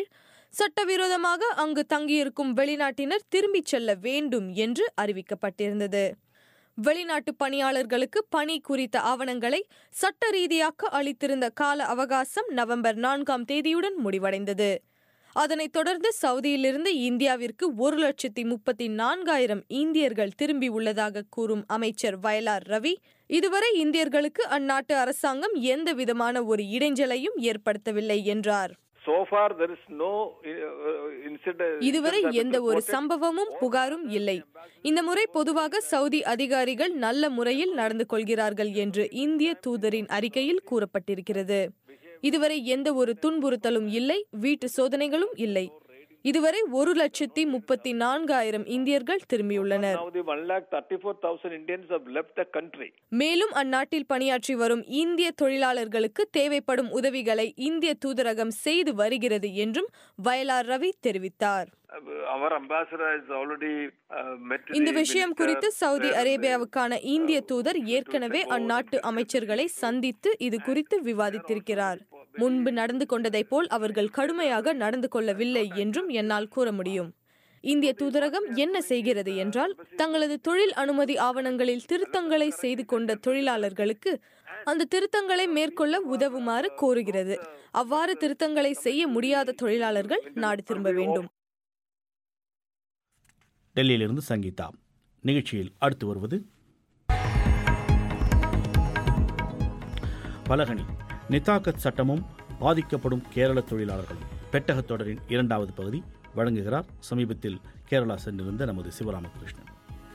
சட்டவிரோதமாக அங்கு தங்கியிருக்கும் வெளிநாட்டினர் திரும்பிச் செல்ல வேண்டும் என்று அறிவிக்கப்பட்டிருந்தது வெளிநாட்டு பணியாளர்களுக்கு பணி குறித்த ஆவணங்களை சட்ட ரீதியாக்க அளித்திருந்த கால அவகாசம் நவம்பர் நான்காம் தேதியுடன் முடிவடைந்தது அதனைத் தொடர்ந்து சவுதியிலிருந்து இந்தியாவிற்கு ஒரு லட்சத்தி முப்பத்தி நான்காயிரம் இந்தியர்கள் திரும்பியுள்ளதாக கூறும் அமைச்சர் வயலார் ரவி இதுவரை இந்தியர்களுக்கு அந்நாட்டு அரசாங்கம் எந்த விதமான ஒரு இடைஞ்சலையும் ஏற்படுத்தவில்லை என்றார் So far, there is no uh, incident. இதுவரை incidents have எந்த been ஒரு reported. சம்பவமும் புகாரும் இல்லை இந்த முறை பொதுவாக சவுதி அதிகாரிகள் நல்ல முறையில் நடந்து கொள்கிறார்கள் என்று இந்திய தூதரின் அறிக்கையில் கூறப்பட்டிருக்கிறது இதுவரை எந்த ஒரு துன்புறுத்தலும் இல்லை வீட்டு சோதனைகளும் இல்லை இதுவரை ஒரு லட்சத்தி முப்பத்தி நான்காயிரம் இந்தியர்கள் திரும்பியுள்ளனர் Now the 1,34,000 Indians have left the country. மேலும் அந்நாட்டில் பணியாற்றி வரும் இந்திய தொழிலாளர்களுக்கு தேவைப்படும் உதவிகளை இந்திய தூதரகம் செய்து வருகிறது என்றும் வயலார் ரவி தெரிவித்தார் Uh, Our ambassador has already uh, met இந்த the விஷயம் minister குறித்து சவுதி there. அரேபியாவுக்கான இந்திய தூதர் ஏற்கனவே அந்நாட்டு அமைச்சர்களை சந்தித்து இது குறித்து விவாதித்திருக்கிறார் முன்பு நடந்து கொண்டதைப் போல் அவர்கள் கடுமையாக நடந்து கொள்ளவில்லை என்றும் என்னால் கூற முடியும் இந்திய தூதரகம் என்ன செய்கிறது என்றால் தங்களது தொழில் அனுமதி ஆவணங்களில் திருத்தங்களை செய்து கொண்ட தொழிலாளர்களுக்கு அந்த திருத்தங்களை மேற்கொள்ள உதவுமாறு கோருகிறது அவ்வாறு திருத்தங்களை செய்ய முடியாத தொழிலாளர்கள் நாடு திரும்ப வேண்டும் டெல்லியிலிருந்து சங்கீதா நிகழ்ச்சியில் அடுத்து வருவது பலகனி நிதாக்கத் சட்டமும் பாதிக்கப்படும் கேரள தொழிலாளர்களும் பெட்டகத் தொடரின் இரண்டாவது பகுதி வழங்குகிறார் சமீபத்தில் கேரளா சென்றிருந்த நமது சிவராமகிருஷ்ணன்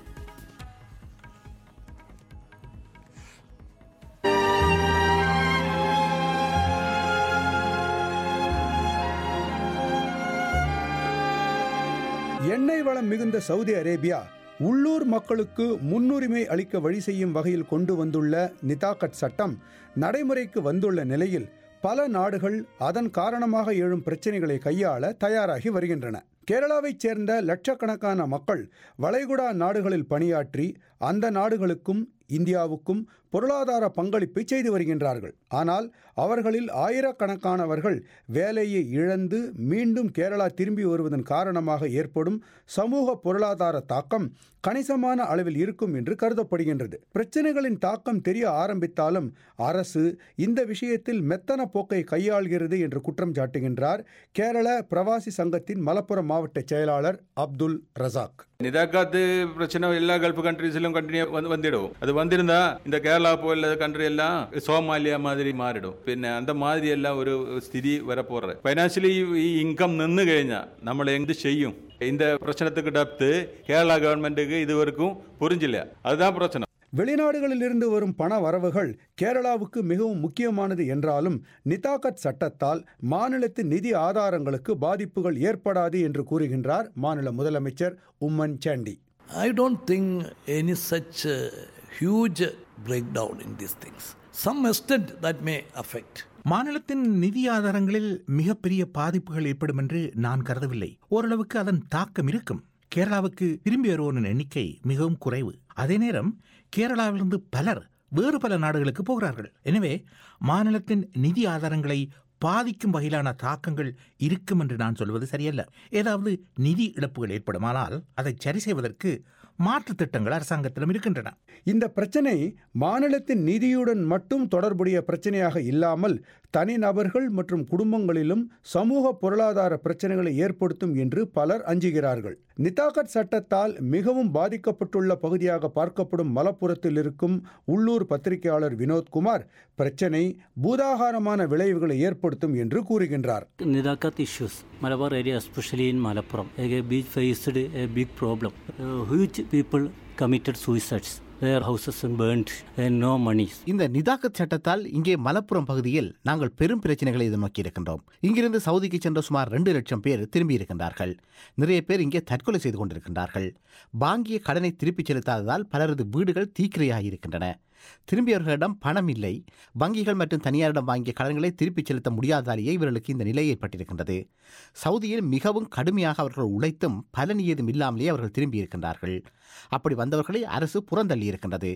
எண்ணெய் வளம் மிகுந்த சவுதி அரேபியா உள்ளூர் மக்களுக்கு முன்னுரிமை அளிக்க வழி செய்யும் வகையில் கொண்டு வந்துள்ள நிதாக்கட் சட்டம் நடைமுறைக்கு வந்துள்ள நிலையில் பல நாடுகள் அதன் காரணமாக எழும் பிரச்சனைகளை கையாள தயாராகி வருகின்றன கேரளாவைச் சேர்ந்த லட்சக்கணக்கான மக்கள் வளைகுடா நாடுகளில் பணியாற்றி அந்த நாடுகளுக்கும் இந்தியாவுக்கும் பொருளாதார பங்களிப்பை செய்து வருகின்றார்கள் ஆனால் அவர்களில் ஆயிரக்கணக்கானவர்கள் வேலையை இழந்து மீண்டும் கேரளா திரும்பி வருவதன் காரணமாக ஏற்படும் சமூக பொருளாதார தாக்கம் கணிசமான அளவில் இருக்கும் என்று கருதப்படுகின்றது பிரச்சனைகளின் தாக்கம் தெரிய ஆரம்பித்தாலும் அரசு இந்த விஷயத்தில் மெத்தன போக்கை கையாள்கிறது என்று குற்றம் சாட்டுகின்றார் கேரள பிரவாசி சங்கத்தின் மலப்புரம் மாவட்ட செயலாளர் அப்துல் ரசாக் நிதாக்காத்து பிரச்சனை எல்லா கல்ஃப் கண்ட்ரீஸிலும் கண்டினியூ வந்து வந்துடும் அது வந்திருந்தா இந்த கேரளா போல கண்ட்ரி எல்லாம் சோமாலியா மாதிரி മാറിടും പിന്നെ അന്ത മാതിരി എല്ലാം ഒരു സ്ഥിതി വരപ്പോറ ഫൈനാൻഷ്യലി ഈ ഇൻകം നിന്ന് കഴിഞ്ഞാൽ നമ്മൾ എന്ത് ചെയ്യും இந்த பிரச்சனத்துக்கு டப்த்து கேரளா கவர்மெண்ட்டுக்கு இது வரைக்கும் புரிஞ்சில்ல அதுதான் பிரச்சனை வெளிநாடுகளிலிருந்து வரும் பண வரவுகள் கேரளாவுக்கு மிகவும் முக்கியமானது என்றாலும் நிதாக்கத் சட்டத்தால் மாநிலத்தின் நிதி ஆதாரங்களுக்கு பாதிப்புகள் ஏற்படாது என்று கூறுகின்றார் மாநில முதலமைச்சர் Oommen Chandy I don't think any such uh, huge breakdown in these things. Some extent that may affect. மாநிலத்தின் நிதி ஆதாரங்களில் மிகப்பெரிய பாதிப்புகள் ஏற்படும் என்று நான் கருதவில்லை ஓரளவுக்கு அதன் தாக்கம் இருக்கும் கேரளாவுக்கு திரும்பி வருவோரின் எண்ணிக்கை மிகவும் குறைவு அதே நேரம் கேரளாவிலிருந்து பலர் வேறு பல நாடுகளுக்கு போகிறார்கள் எனவே மாநிலத்தின் நிதி ஆதாரங்களை பாதிக்கும் வகையிலான தாக்கங்கள் இருக்கும் என்று நான் சொல்வது சரியல்ல ஏதாவது நிதி இழப்புகள் ஏற்படுமானால் அதை சரி செய்வதற்கு மாற்று திட்டங்கள் அரசாங்கத்திடம் இருக்கின்றன இந்த பிரச்சனை மாநிலத்தின் நிதியுடன் மட்டும் தொடர்புடைய பிரச்சனையாக இல்லாமல் தனிநபர்கள் மற்றும் குடும்பங்களிலும் சமூக பொருளாதார பிரச்சனைகளை ஏற்படுத்தும் என்று பலர் அஞ்சுகிறார்கள் நிதாகத் சட்டத்தால் மிகவும் பாதிக்கப்பட்டுள்ள பகுதியாக பார்க்கப்படும் மலப்புரத்தில் இருக்கும் உள்ளூர் பத்திரிகையாளர் வினோத்குமார் பிரச்சனை பூதாகாரமான விளைவுகளை ஏற்படுத்தும் என்று கூறுகின்றார் Nidakat issues, Malabar area, especially in Malappuram, a beach faced a big problem. Uh, huge people committed suicides. Their houses are burnt and no money. இந்த நிதாக்கத் சட்டத்தால் இங்கே மலப்புரம் பகுதியில் நாங்கள் பெரும் பிரச்சனைகளை எதிர்நோக்கி இருக்கின்றோம் இங்கிருந்து சவுதிக்கு சென்ற சுமார் ரெண்டு லட்சம் பேர் திரும்பி இருக்கின்றார்கள் நிறைய பேர் இங்கே தற்கொலை செய்து கொண்டிருக்கின்றார்கள் வாங்கிய கடனை திருப்பிச் செலுத்தாததால் பலரது வீடுகள் தீக்கிரையாகி இருக்கின்றன திரும்பியவர்களிடம் பணம் இல்லை வங்கிகள் மற்றும் தனியாரிடம் வாங்கிய கடன்களை திருப்பிச் செலுத்த முடியாததாலேயே இவர்களுக்கு இந்த நிலை ஏற்பட்டிருக்கின்றது சவுதியில் மிகவும் கடுமையாக அவர்கள் உழைத்தும் பலன் ஏதும் இல்லாமலேயே அவர்கள் திரும்பி இருக்கின்றார்கள் அப்படி வந்தவர்களை அரசு புறந்தள்ளி இருக்கின்றது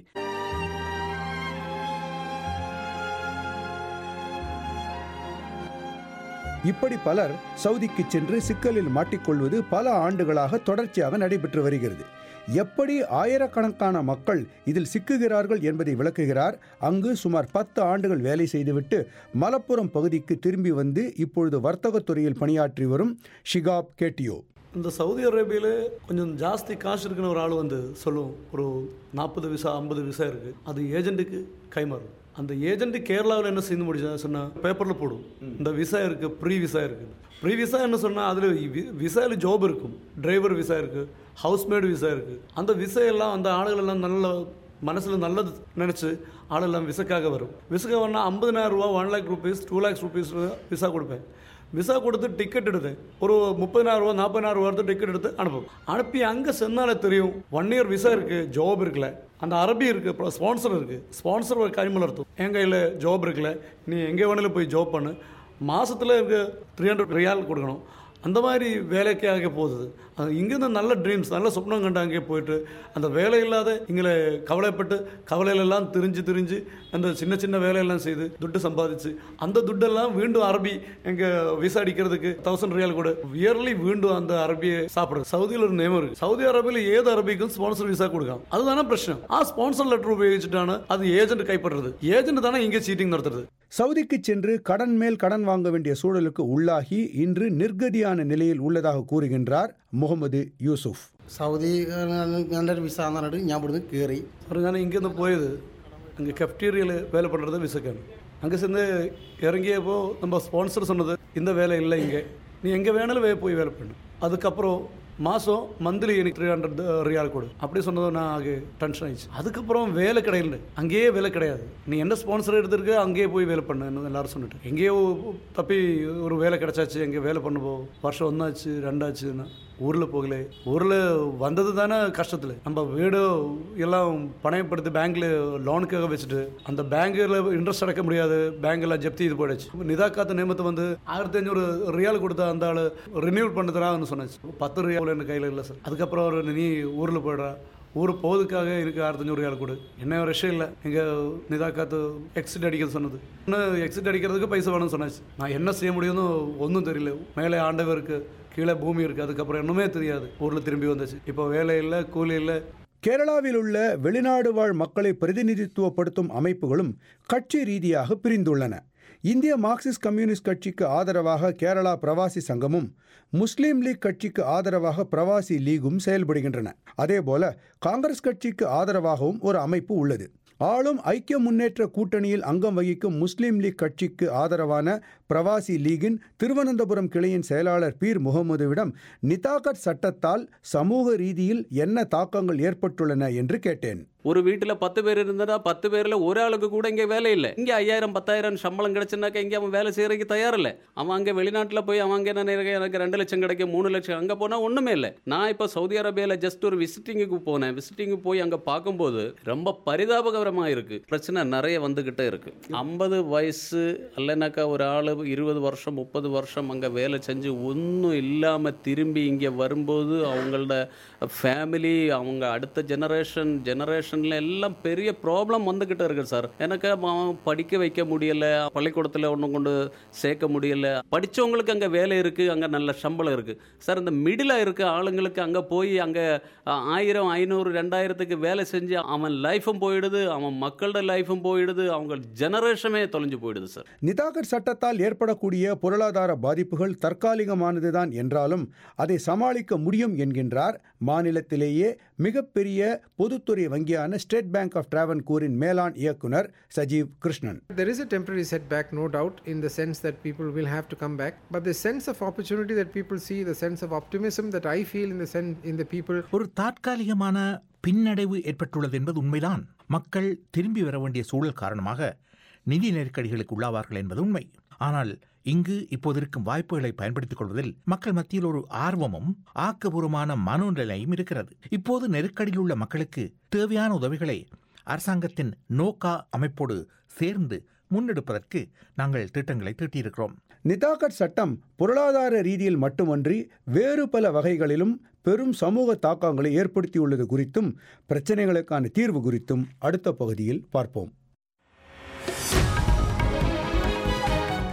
இப்படி பலர் சவுதிக்கு சென்று சிக்கலில் மாட்டிக்கொள்வது பல ஆண்டுகளாக தொடர்ச்சியாக நடைபெற்று வருகிறது எப்படி ஆயிரக்கணக்கான மக்கள் இதில் சிக்குகிறார்கள் என்பதை விளக்குகிறார் அங்கு சுமார் பத்து ஆண்டுகள் வேலை செய்துவிட்டு மலப்புரம் பகுதிக்கு திரும்பி வந்து இப்பொழுது வர்த்தகத் துறையில் பணியாற்றி வரும் ஷிகாப் கேட்டியோ இந்த சவுதி அரேபியாவில் கொஞ்சம் ஜாஸ்தி காசு இருக்குன்னு ஒரு ஆள் வந்து சொல்லுவோம் ஒரு நாற்பது விசா ஐம்பது விசா இருக்குது அது ஏஜென்ட்டுக்கு கைமாறும் அந்த ஏஜென்ட் கேரளாவில் என்ன செய்து முடிச்சா சொன்னால் பேப்பரில் போடும் இந்த விசா இருக்குது ப்ரீ விசா இருக்குது ப்ரீ விசா என்ன சொன்னால் அதில் விசாவில் ஜாப் இருக்கும் டிரைவர் விசா இருக்குது ஹவுஸ்மேட் விசா இருக்குது அந்த விசா எல்லாம் அந்த ஆளுகள் எல்லாம் நல்ல மனசில் நல்லது நினச்சி ஆளெல்லாம் விசக்காக வரும் விசக்காக வரனா ஐம்பதினாயிரம் ரூபா one lakh rupees two lakhs rupees visa கொடுப்பேன் விசா கொடுத்து டிக்கெட் எடுத்தேன் ஒரு முப்பதினாயிரம் ரூபா நாற்பதினாயிரம் ரூபா டிக்கெட் எடுத்து அனுப்பும் அனுப்பி அங்கே சென்னால தெரியும் ஒன் இயர் விசா இருக்குது ஜாப் இருக்குல்ல அந்த அரபி இருக்குது அப்புறம் ஸ்பான்சர் இருக்குது ஸ்பான்சர் ஒரு கைமல் அர்த்தம் என் கையில் ஜாப் இருக்குல்ல நீ எங்கே வேணாலும் போய் ஜாப் பண்ணு மாதத்தில் இருக்க த்ரீ ஹண்ட்ரட் ரியால் கொடுக்கணும் அந்த மாதிரி வேலைக்காக போகுது அது இங்கேருந்து நல்ல ட்ரீம்ஸ் நல்ல சொப்னம் கண்டு அங்கே போயிட்டு அந்த வேலை இல்லாத இங்கே கவலைப்பட்டு கவலையிலெல்லாம் திரிஞ்சு திரிஞ்சு அந்த சின்ன சின்ன வேலையெல்லாம் செய்து துட்டு சம்பாதிச்சு அந்த துட்டெல்லாம் வீண்டும் அரபி எங்கள் விசா அடிக்கிறதுக்கு தௌசண்ட் ரியால் கூட இயர்லி வீண்டும் அந்த அரபியை சாப்பிடுறது சவுதியில் ஒரு நியமம் இருக்கு சவுதி அரேபியில் ஏது அரபிக்கும் ஸ்பான்சர் விசா கொடுക്കാം அதுதானே பிரச்சனை ஆ ஸ்பான்சர் லெட்டர் உபயோகிச்சுட்டான அது ஏஜென்ட் கைப்படுறது ஏஜென்ட் தானே இங்கே சீட்டிங் நடத்துறது சவுதிக்கு சென்று கடன் மேல் கடன் வாங்க வேண்டிய சூழலுக்கு உள்ளாகி இன்று நிர்கதியான நிலையில் உள்ளதாக கூறுகின்றார் முகமது யூசுப் സൗദി നല്ലൊരു വിസ എന്നിട്ട് ഞാൻ ഇവിടുന്ന് കയറി சார் நான் இங்கேருந்து போயது அங்கே கெஃப்டீரியாவில் வேலை பண்ணுறது விசக்கான அங்கே சேர்ந்து இறங்கியப்போ நம்ம ஸ்பான்சர் சொன்னது இந்த வேலை இல்லை இங்கே நீ எங்கே வேணாலும் வே போய் வேலை பண்ணு அதுக்கப்புறம் மாதம் மந்த்லி எனக்கு த்ரீ ஹண்ட்ரட் ரியால் கொடு அப்படி சொன்னதும் நான் ஆக டென்ஷன் ஆயிடுச்சு அதுக்கப்புறம் வேலை கிடையாது அங்கேயே வேலை கிடையாது நீ என்ன ஸ்பான்சர் எடுத்திருக்க அங்கேயே போய் வேலை பண்ணு எல்லாரும் சொல்லிட்டு எங்கேயோ தப்பி ஒரு வேலை கிடைச்சாச்சு எங்கே வேலை பண்ணுவோ வருஷம் ஒன்றாச்சு ரெண்டாச்சுன்னா ஊரில் போகல ஊரில் வந்தது தானே கஷ்டத்தில் நம்ம வீடு எல்லாம் பணயப்படுத்தி பேங்க்கில் லோனுக்காக வச்சுட்டு அந்த பேங்க்கில் இன்ட்ரெஸ்ட் அடைக்க முடியாது பேங்க்கில் ஜப்தி இது போயிடுச்சு நிதாக்காத்த நியமத்தை வந்து ஆயிரத்தி ஐநூறு ரியால் கொடுத்தா அந்த ஆள் ரினியூவல் பண்ண தரான்னு சொன்னாச்சு பத்து ரியால் எனக்கு கையில் இல்லை சார் அதுக்கப்புறம் அவர் நீ ஊரில் போயிடுறா ஊர் போவதுக்காக எனக்கு ஆயிரத்தி ஐநூறு ரியால் கொடு என்ன ஒரு விஷயம் இல்லை எங்கள் நிதாக்காத்து எக்ஸிட் அடிக்கிறது சொன்னது இன்னும் எக்ஸிட் அடிக்கிறதுக்கு பைசா வேணும்னு சொன்னாச்சு நான் என்ன செய்ய முடியும்னு ஒன்றும் தெரியல மேலே ஆண்டவருக்கு கீழே பூமி இருக்குது அதுக்கப்புறம் இன்னுமே தெரியாது ஊரில் திரும்பி வந்துச்சு இப்போ வேலை இல்லை கூலி இல்லை கேரளாவில் உள்ள வெளிநாடு வாழ் மக்களை பிரதிநிதித்துவப்படுத்தும் அமைப்புகளும் கட்சி ரீதியாக பிரிந்துள்ளன இந்திய மார்க்சிஸ்ட் கம்யூனிஸ்ட் கட்சிக்கு ஆதரவாக கேரளா பிரவாசி சங்கமும் முஸ்லீம் லீக் கட்சிக்கு ஆதரவாக பிரவாசி லீகும் செயல்படுகின்றன அதேபோல காங்கிரஸ் கட்சிக்கு ஆதரவாகவும் ஒரு அமைப்பு உள்ளது ஆளும் ஐக்கிய முன்னேற்ற கூட்டணியில் அங்கம் வகிக்கும் முஸ்லீம் லீக் கட்சிக்கு ஆதரவான பிரவாசி லீகின் திருவனந்தபுரம் கிளையின் செயலாளர் பீர் முகமதுவிடம் நிதாகட் சட்டத்தால் சமூக ரீதியில் என்ன தாக்கங்கள் ஏற்பட்டுள்ளன என்று கேட்டேன் ஒரு வீட்டில் பத்து பேர் இருந்ததா பத்து பேரில் ஒரு ஆளுக்கு கூட இங்கே வேலை இல்லை இங்கே ஐயாயிரம் பத்தாயிரம் சம்பளம் கிடைச்சுனாக்கா இங்கே அவன் வேலை செய்யறதுக்கு தயாரில்லை அவன் அங்கே வெளிநாட்டில் போய் அவன் அங்கே என்ன எனக்கு ரெண்டு லட்சம் கிடைக்கும் மூணு லட்சம் அங்கே போனால் ஒன்றுமே இல்லை நான் இப்போ சவுதி அரேபியாவில் ஜஸ்ட் ஒரு விசிட்டிங்குக்கு போனேன் விசிட்டிங்கு போய் அங்கே பார்க்கும்போது ரொம்ப பரிதாபகரமாக இருக்குது பிரச்சனை நிறைய வந்துக்கிட்டே இருக்கு ஐம்பது வயசு இல்லைனாக்கா ஒரு ஆள் இருபது வருஷம் முப்பது வருஷம் அங்கே வேலை செஞ்சு ஒன்றும் இல்லாமல் திரும்பி இங்கே வரும்போது அவங்களோட ஃபேமிலி அவங்க அடுத்த ஜெனரேஷன் ஜெனரேஷனில் எல்லாம் பெரிய ப்ராப்ளம் வந்துக்கிட்டு இருக்கு சார் எனக்கு அவன் படிக்க வைக்க முடியலை பள்ளிக்கூடத்தில் ஒன்றும் கொண்டு சேர்க்க முடியலை படித்தவங்களுக்கு அங்கே வேலை இருக்குது அங்கே நல்ல சம்பளம் இருக்குது சார் இந்த மிடில் இருக்க ஆளுங்களுக்கு அங்கே போய் அங்கே ஆயிரம் ஐநூறு ரெண்டாயிரத்துக்கு வேலை செஞ்சு அவன் லைஃபும் போயிடுது அவன் மக்களோட லைஃபும் போயிடுது அவங்க ஜெனரேஷனே தொலைஞ்சு போயிடுது சார் நிதாகர் சட்டத்தால் ஏற்படக்கூடிய பொருளாதார பாதிப்புகள் தற்காலிகமானதுதான் என்றாலும் அதை சமாளிக்க முடியும் என்கின்றார் மாநிலத்திலேயே மிகப்பெரிய பொதுத்துறை வங்கியான ஸ்டேட் பேங்க் ஆஃப் டிராவன்கூரின் மேலாண் இயக்குனர் Sajeev Krishnan There is a temporary setback, no doubt, in the sense that people will have to come back. But the sense of opportunity that people see, the sense of optimism that I feel in the sen- in the people. ஒரு தற்காலிகமான பின்னடைவு ஏற்பட்டுள்ளது என்பது உண்மைதான் மக்கள் திரும்பி வர வேண்டிய சூழல் காரணமாக நிதி நெருக்கடிகளுக்கு உள்ளாவார்கள் என்பது உண்மை ஆனால் இங்கு இப்போது இருக்கும் வாய்ப்புகளை பயன்படுத்திக் கொள்வதில் மக்கள் மத்தியில் ஒரு ஆர்வமும் ஆக்கபூர்வமான மனோநிலையும் இருக்கிறது இப்போது நெருக்கடியில் உள்ள மக்களுக்கு தேவையான உதவிகளை அரசாங்கத்தின் நோக்கா அமைப்போடு சேர்ந்து முன்னெடுப்பதற்கு நாங்கள் திட்டங்களை தீட்டியிருக்கிறோம் நிதாகட் சட்டம் பொருளாதார ரீதியில் மட்டுமன்றி வேறு பல வகைகளிலும் பெரும் சமூக தாக்கங்களை ஏற்படுத்தியுள்ளது குறித்தும் பிரச்சனைகளுக்கான தீர்வு குறித்தும் அடுத்த பகுதியில் பார்ப்போம்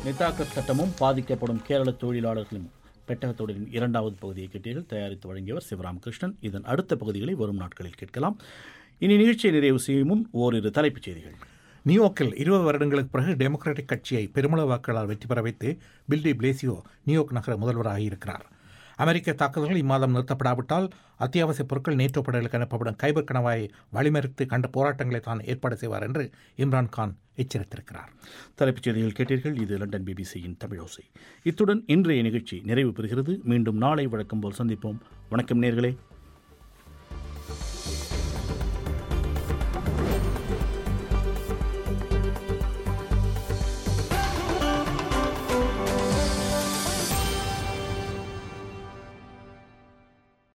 நித்தாக்கத் சட்டமும் பாதிக்கப்படும் கேரள தொழிலாளர்களும் பெட்டகத்தொடரின் இரண்டாவது பகுதியை கேட்டீர்கள் தயாரித்து வழங்கியவர் சிவராம் கிருஷ்ணன் இதன் அடுத்த பகுதிகளை வரும் நாட்களில் கேட்கலாம் இனி நிகழ்ச்சியை நிறைவு செய்யும் முன் ஓரிரு தலைப்புச் செய்திகள் நியூயார்க்கில் இருபது வருடங்களுக்கு பிறகு டெமோக்ராட்டிக் கட்சியை பெருமளவு வாக்குகளால் வெற்றி பெற வைத்து பில்டி பிளேசியோ நியூயார்க் நகர முதல்வராக இருக்கிறார் அமெரிக்க தாக்குதல்கள் இம்மாதம் நிறுத்தப்படாவிட்டால் அத்தியாவசிய பொருட்கள் நேட்டோ படைகளுக்கு அனுப்பப்படும் கைபர் கணவாயை வழிமறித்து கண்ட போராட்டங்களை தான் ஏற்பாடு செய்வார் என்று இம்ரான் கான் எச்சரித்திருக்கிறார் தலைப்புச் செய்திகள் கேட்டீர்கள் இது லண்டன் பிபிசியின் தமிழோசை இத்துடன் இன்றைய நிகழ்ச்சி நிறைவு பெறுகிறது மீண்டும் நாளை வழக்கம் போல் சந்திப்போம் வணக்கம் நேர்களே